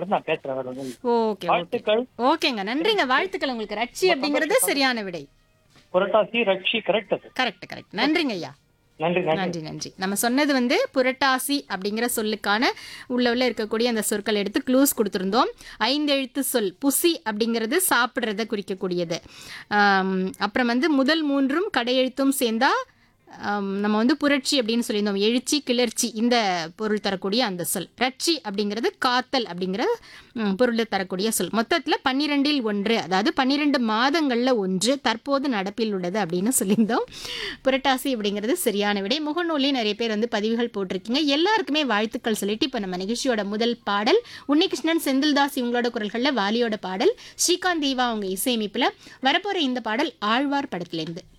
இருந்து நான் பேசுறேன் வேற ஒண்ணும் இல்ல. ஓகே ஓகே வாழ்த்துக்கள் ஓகேங்க நன்றிங்க வாழ்த்துக்கள் உங்களுக்கு ரட்சி அப்படிங்கிறது சரியான விடை புரட்டாசி ரட்சி கரெக்ட் அது கரெக்ட் கரெக்ட் நன்றிங்க ஐயா நன்றி நன்றி நன்றி நன்றி நம்ம சொன்னது வந்து புரட்டாசி அப்படிங்கிற சொல்லுக்கான உள்ள உள்ள இருக்கக்கூடிய அந்த சொற்கள் எடுத்து க்ளூஸ் கொடுத்துருந்தோம் ஐந்தெழுத்து சொல் புசி அப்படிங்கிறது சாப்பிட்றத குறிக்கக்கூடியது ஆம், அப்புறம் வந்து முதல் மூன்றும் கடையெழுத்தும் சேர்ந்தா ஆம், நம்ம வந்து புரட்சி அப்படின்னு சொல்லியிருந்தோம் எழுச்சி கிளர்ச்சி இந்த பொருள் தரக்கூடிய அந்த சொல் ரட்சி அப்படிங்கிறது காத்தல் அப்படிங்கிற ம், பொருளை தரக்கூடிய சொல் மொத்தத்தில் பன்னிரெண்டில் ஒன்று அதாவது பன்னிரெண்டு மாதங்களில் ஒன்று தற்போது நடப்பில் உள்ளது அப்படின்னு சொல்லியிருந்தோம் புரட்டாசி அப்படிங்கிறது சரியான விடை முகநூலில் நிறைய பேர் வந்து பதிவுகள் போட்டிருக்கீங்க எல்லாருக்குமே வாழ்த்துக்கள் சொல்லிட்டு இப்போ நம்ம நிகழ்ச்சியோட முதல் பாடல் உன்னிகிருஷ்ணன் செந்தில்தாஸ் இவங்களோட குரல்களில் வாலியோட பாடல் ஸ்ரீகாந்த் தீவா அவங்க இசையமைப்பில் வரப்போகிற இந்த பாடல் ஆழ்வார் படத்துலேருந்து